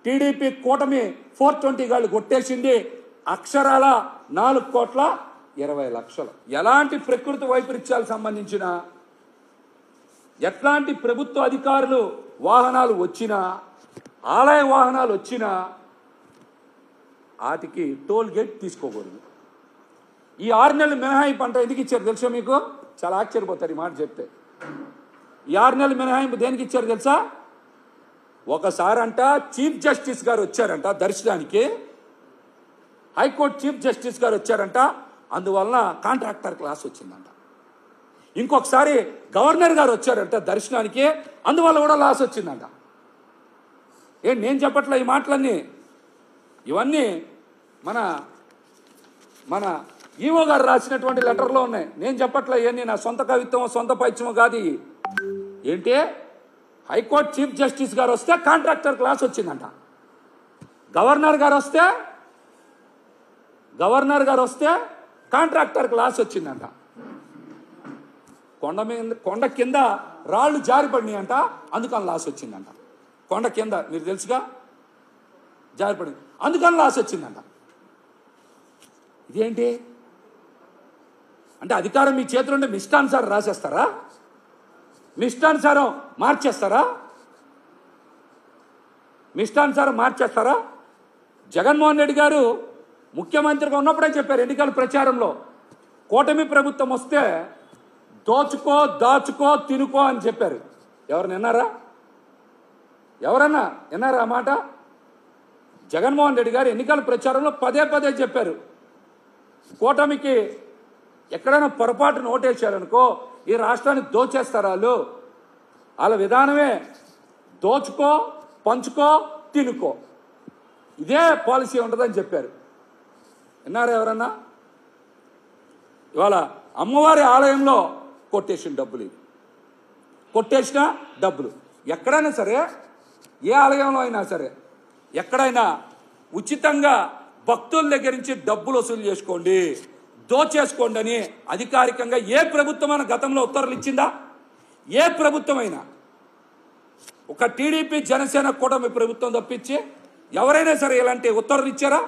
TDP కూటమి four twenty గాళ్ళు కొట్టేసింది అక్షరాల నాలుగు కోట్ల ఇరవై లక్షలు ఎలాంటి ప్రకృతి వైపరీత్యాలు సంబంధించిన ఎట్లాంటి ప్రభుత్వ అధికారులు వాహనాలు వచ్చినా ఆలయ వాహనాలు వచ్చినా వాటికి టోల్ గేట్ తీసుకోకూడదు ఈ ఆరు నెలలు మినహాయింపు అంటే ఎందుకు ఇచ్చారు తెలుసా మీకు చాలా ఆశ్చర్యపోతారు ఈ మాట చెప్తే ఈ ఆరు నెలల మినహాయింపు దేనికి ఇచ్చారు తెలుసా ఒకసారి అంట చీఫ్ జస్టిస్ గారు వచ్చారంట దర్శనానికి హైకోర్టు చీఫ్ జస్టిస్ గారు వచ్చారంట అందువలన కాంట్రాక్టర్ క్లాస్ వచ్చిందంట ఇంకొకసారి గవర్నర్ గారు వచ్చారంట దర్శనానికి అందువల్ల కూడా లాస్ వచ్చిందంట ఏ నేను చెప్పట్లే ఈ మాటలన్నీ ఇవన్నీ మన మన ఈవో గారు రాసినటువంటి లెటర్లో ఉన్నాయి నేను చెప్పట్లే ఇవన్నీ నా సొంత కవిత్వం సొంత పైత్యమో కాదు ఇవి. ఏంటి హైకోర్టు చీఫ్ జస్టిస్ గారు వస్తే కాంట్రాక్టర్ క్లాస్ వచ్చిందంట గవర్నర్ గారు వస్తే గవర్నర్ గారు వస్తే కాంట్రాక్టర్ క్లాస్ వచ్చిందంట కొండ మీద కొండ కింద రాళ్ళు జారిపడినాయి అంట అందుకని లాస్ వచ్చిందంట కొండ కింద మీరు తెలుసుగా జారిపడింది అందుకని లాస్ వచ్చిందంట ఇదేంటి అంటే అధికారం మీ చేతిలో ఉంటే మీ ఇష్టానుసారం రాసేస్తారా మీ ఇష్టానుసారం మార్చేస్తారా మీ ఇష్టానుసారం మార్చేస్తారా జగన్మోహన్ రెడ్డి గారు ముఖ్యమంత్రిగా ఉన్నప్పుడే చెప్పారు ఎన్నికల ప్రచారంలో కూటమి ప్రభుత్వం వస్తే దోచుకో దాచుకో తినుకో అని చెప్పారు ఎవరు విన్నారా ఎవరన్నా విన్నారా ఆ మాట జగన్మోహన్ రెడ్డి గారు ఎన్నికల ప్రచారంలో పదే పదే చెప్పారు కూటమికి ఎక్కడైనా పొరపాటున ఓటేశారనుకో ఈ రాష్ట్రాన్ని దోచేస్తారు వాళ్ళు వాళ్ళ విధానమే దోచుకో పంచుకో తినుకో ఇదే పాలసీ ఉంటుందని చెప్పారు విన్నారా ఎవరన్నా ఇవాళ అమ్మవారి ఆలయంలో కొట్టేసిన డబ్బులు ఇవి కొట్టేసిన డబ్బులు ఎక్కడైనా సరే ఏ ఆలయంలో అయినా సరే ఎక్కడైనా ఉచితంగా భక్తుల దగ్గర నుంచి డబ్బులు వసూలు చేసుకోండి దోచేసుకోండి అని అధికారికంగా ఏ ప్రభుత్వమైన గతంలో ఉత్తర్వులు ఇచ్చిందా ఏ ప్రభుత్వమైనా ఒక టీడీపీ జనసేన కూటమి ప్రభుత్వం తప్పించి ఎవరైనా సరే ఇలాంటి ఉత్తర్వులు ఇచ్చారా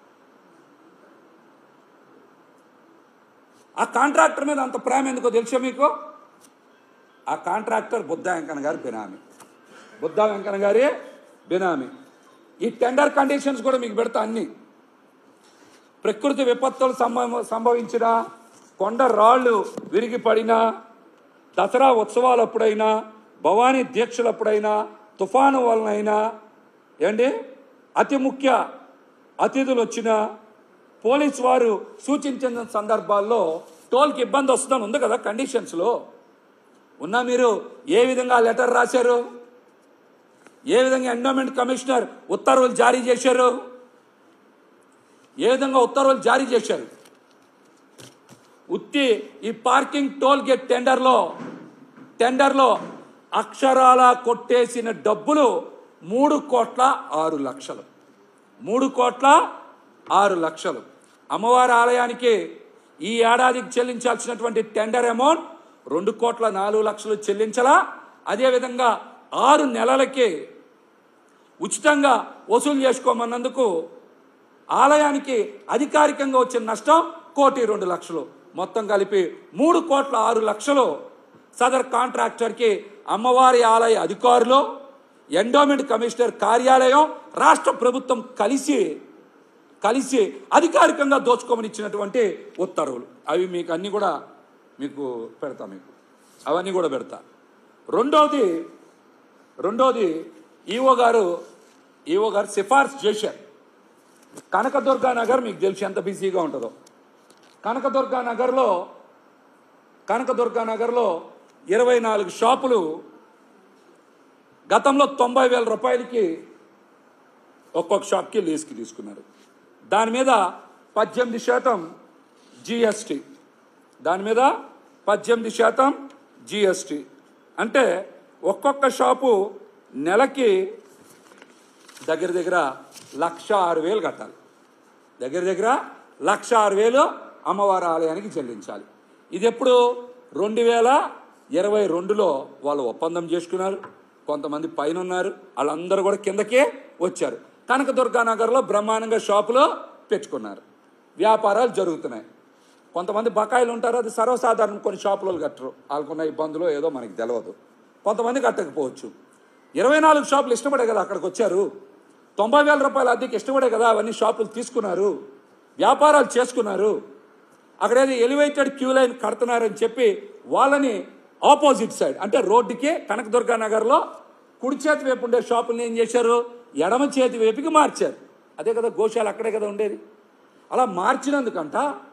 ఆ కాంట్రాక్టర్ మీద అంత ప్రేమ ఎందుకో తెలుసా మీకు ఆ కాంట్రాక్టర్ బుద్ధా వెంకన్న గారి బినామీ బుద్ధా వెంకన్న గారి బినామీ ఈ టెండర్ కండిషన్స్ కూడా మీకు పెడతా అన్ని ప్రకృతి విపత్తులు సంభవ సంభవించిన కొండ రాళ్ళు విరిగి పడినా దసరా ఉత్సవాలప్పుడైనా భవానీ దీక్షలప్పుడైనా తుఫాను వలనైనా ఏంటి అతి ముఖ్య అతిథులు వచ్చిన పోలీస్ వారు సూచించిన సందర్భాల్లో టోల్కి ఇబ్బంది వస్తుందని ఉంది కదా కండిషన్స్లో ఉన్నా మీరు ఏ విధంగా లెటర్ రాశారు ఏ విధంగా ఎండోమెంట్ కమిషనర్ ఉత్తర్వులు జారీ చేశారు ఏ విధంగా ఉత్తర్వులు జారీ చేశారు ఉత్తి ఈ పార్కింగ్ టోల్ గేట్ టెండర్లో టెండర్లో అక్షరాల కొట్టేసిన డబ్బులు మూడు కోట్ల ఆరు లక్షలు మూడు కోట్ల ఆరు లక్షలు అమ్మవారి ఆలయానికి ఈ ఏడాదికి చెల్లించాల్సినటువంటి టెండర్ అమౌంట్ రెండు కోట్ల నాలుగు లక్షలు చెల్లించలా అదేవిధంగా ఆరు నెలలకి ఉచితంగా వసూలు చేసుకోమన్నందుకు ఆలయానికి అధికారికంగా వచ్చిన నష్టం కోటి రెండు లక్షలు మొత్తం కలిపి మూడు కోట్ల ఆరు లక్షలు సదర్ కాంట్రాక్టర్కి అమ్మవారి ఆలయ అధికారులు ఎండోమెంట్ కమిషనర్ కార్యాలయం రాష్ట్ర ప్రభుత్వం కలిసి కలిసి అధికారికంగా దోచుకోమని ఇచ్చినటువంటి ఉత్తర్వులు అవి మీకు అన్నీ కూడా మీకు పెడతా మీకు అవన్నీ కూడా పెడతా రెండవది రెండోది ఈఓ గారు ఈఓ గారు సిఫార్సు చేశారు కనకదుర్గా నగర్ మీకు తెలిసి ఎంత బిజీగా ఉంటుందో కనకదుర్గా నగర్లో కనకదుర్గా నగర్లో ఇరవై నాలుగు షాపులు గతంలో తొంభై వేల రూపాయలకి ఒక్కొక్క షాప్కి లీజ్కి తీసుకున్నారు దాని మీద పద్దెనిమిది శాతం జిఎస్టి దాని మీద పద్దెనిమిది శాతం జిఎస్టి అంటే ఒక్కొక్క షాపు నెలకి దగ్గర దగ్గర లక్ష ఆరు వేలు కట్టాలి దగ్గర దగ్గర లక్ష ఆరు వేలు అమ్మవారి ఆలయానికి చెల్లించాలి ఇది ఎప్పుడు రెండు వేల ఇరవై రెండులో వాళ్ళు ఒప్పందం చేసుకున్నారు కొంతమంది పైన ఉన్నారు వాళ్ళందరూ కూడా కిందకే వచ్చారు కనకదుర్గా నగర్లో బ్రహ్మాండంగా షాపులో పెట్టుకున్నారు వ్యాపారాలు జరుగుతున్నాయి కొంతమంది బకాయిలు ఉంటారు అది సర్వసాధారణం కొన్ని షాపులలో కట్టరు వాళ్ళకున్న ఇబ్బందులు ఏదో మనకి తెలియదు కొంతమంది కట్టకపోవచ్చు ఇరవై నాలుగు షాపులు ఇష్టపడే కదా అక్కడికి వచ్చారు తొంభై వేల రూపాయల అద్దెకి ఇష్టపడే కదా అవన్నీ షాపులు తీసుకున్నారు వ్యాపారాలు చేసుకున్నారు అక్కడేది ఎలివేటెడ్ క్యూ లైన్ కడుతున్నారని చెప్పి వాళ్ళని ఆపోజిట్ సైడ్ అంటే రోడ్డుకి కనకదుర్గా నగర్లో కుడి చేతి వైపు ఉండే షాపుల్ని ఏం చేశారు ఎడమ చేతి వైపుకి మార్చారు అదే కదా గోశాల అక్కడే కదా ఉండేది అలా మార్చినందుకంట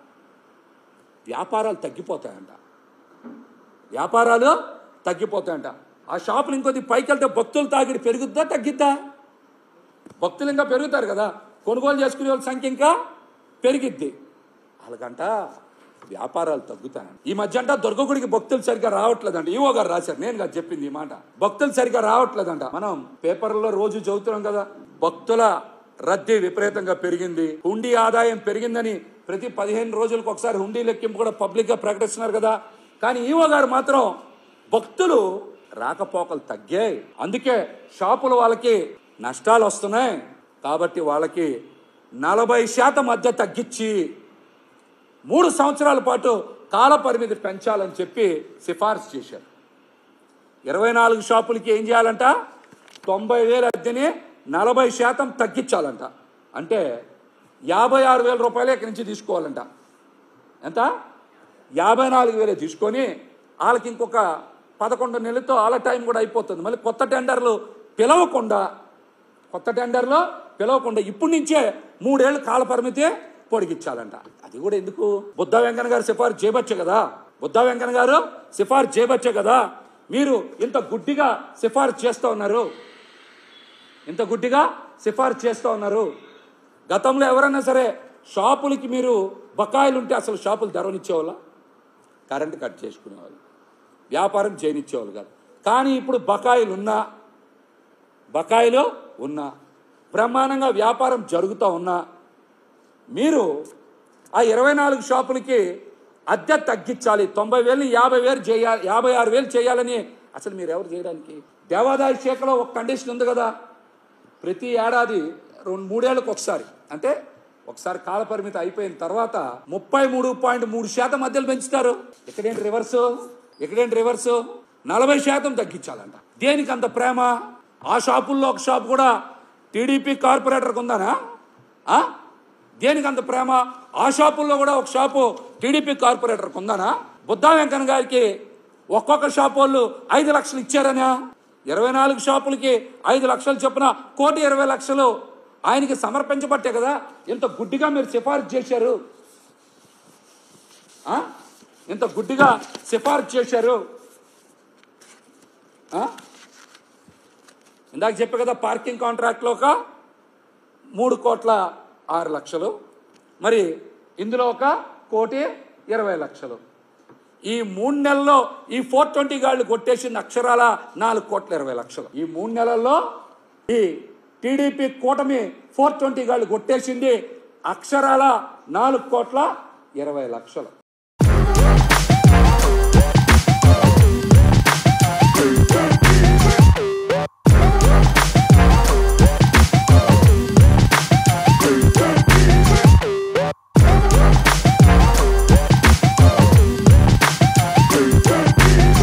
వ్యాపారాలు తగ్గిపోతాయంట వ్యాపారాలు తగ్గిపోతాయంట ఆ షాపులు ఇంకొద్ది పైకి వెళ్తే భక్తులు తాగిడి పెరుగుద్దా తగ్గిద్దా భక్తులు ఇంకా పెరుగుతారు కదా కొనుగోలు చేసుకునే వాళ్ళ సంఖ్య ఇంకా పెరిగిద్ది వాళ్ళకంట వ్యాపారాలు తగ్గుతాయంట ఈ మధ్య అంట దుర్గగుడికి భక్తులు సరిగ్గా రావట్లేదంట ఈవో గారు రాశారు నేను కాదు చెప్పింది ఈ మాట భక్తులు సరిగ్గా రావట్లేదంట మనం పేపర్లో రోజు చదువుతున్నాం కదా భక్తుల రద్దీ విపరీతంగా పెరిగింది హుండీ ఆదాయం పెరిగిందని ప్రతి పదిహేను రోజులకు ఒకసారి హుండీ లెక్కింపు కూడా పబ్లిక్ గా ప్రకటిస్తున్నారు కదా కానీ ఈవో గారు మాత్రం భక్తులు రాకపోకలు తగ్గాయి అందుకే షాపులు వాళ్ళకి నష్టాలు వస్తున్నాయి కాబట్టి వాళ్ళకి నలభై శాతం మధ్య తగ్గించి మూడు సంవత్సరాల పాటు కాల పరిమితి పెంచాలని చెప్పి సిఫార్సు చేశారు ఇరవై నాలుగు షాపులకి ఏం చేయాలంట తొంభై వేల అద్దెని నలభై శాతం తగ్గించాలంట అంటే యాభై ఆరు వేల రూపాయలు ఇక్కడి నుంచి తీసుకోవాలంట ఎంత యాభై నాలుగు వేలే తీసుకొని వాళ్ళకి ఇంకొక పదకొండు నెలలతో వాళ్ళ టైం కూడా అయిపోతుంది మళ్ళీ కొత్త టెండర్లు పిలవకుండా కొత్త టెండర్లో పిలవకుండా ఇప్పటి నుంచే మూడేళ్ళు కాల పరిమితి పొడిగించాలంట అది కూడా ఎందుకు బుద్ధ వెంకన్న గారు సిఫార్సు చేయబచ్చే కదా బుద్ధ వెంకన్న గారు సిఫార్సు చేయబచ్చే కదా మీరు ఇంత గుడ్డిగా సిఫార్సు చేస్తూ ఉన్నారు ఇంత గుడ్డిగా సిఫార్సు చేస్తూ ఉన్నారు గతంలో ఎవరైనా సరే షాపులకి మీరు బకాయిలు ఉంటే అసలు షాపులు తెరవనిచ్చేవాళ్ళ కరెంట్ కట్ చేసుకునేవాళ్ళు వ్యాపారం చేయనిచ్చేవాళ్ళు కాదు కానీ ఇప్పుడు బకాయిలు ఉన్నా బకాయిలు ఉన్నా బ్రహ్మాండంగా వ్యాపారం జరుగుతూ ఉన్నా మీరు ఆ ఇరవై నాలుగు షాపులకి అద్దె తగ్గించాలి తొంభై వేలు యాభై వేలు చేయాలి యాభై ఆరు వేలు చేయాలని అసలు మీరు ఎవరు చేయడానికి దేవాదాయ శాఖలో ఒక కండిషన్ ఉంది కదా ప్రతి ఏడాది రెండు మూడేళ్ళకి ఒకసారి అంటే ఒకసారి కాల పరిమితి అయిపోయిన తర్వాత ముప్పై మూడు పాయింట్ మూడు శాతం మధ్యలో పెంచుతారు ఇక్కడేంటి రివర్సు ఇక్కడేంటి రివర్సు నలభై శాతం తగ్గించాలంట దేనికి అంత ప్రేమ ఆ షాపుల్లో ఒక షాప్ కూడా టీడీపీ కార్పొరేటర్కి ఉందానా ఆ? దేనికి అంత ప్రేమ ఆ షాపుల్లో కూడా ఒక షాపు టీడీపీ కార్పొరేటర్కి ఉందానా బుద్ధా వెంకన్న గారికి ఒక్కొక్క షాపు వాళ్ళు ఐదు లక్షలు ఇచ్చారనా ఇరవై నాలుగు షాపులకి ఐదు లక్షలు చొప్పున కోటి ఇరవై లక్షలు ఆయనకి సమర్పించబట్టే కదా ఇంత గుడ్డిగా మీరు సిఫార్సు చేశారు ఆ? ఇంత గుడ్డిగా సిఫార్సు చేశారు ఆ? ఇందాక చెప్పే కదా పార్కింగ్ కాంట్రాక్ట్లో ఒక మూడు కోట్ల ఆరు లక్షలు మరి ఇందులో ఒక కోటి ఇరవై లక్షలు ఈ మూడు నెలల్లో ఈ ఫోర్ ట్వంటీ గాళ్ళు కొట్టేసింది అక్షరాల నాలుగు కోట్ల ఇరవై లక్షలు ఈ మూడు నెలల్లో ఈ టీడీపీ కూటమి ఫోర్ ట్వంటీ గాళ్ళు కొట్టేసింది అక్షరాల నాలుగు కోట్ల ఇరవై లక్షలు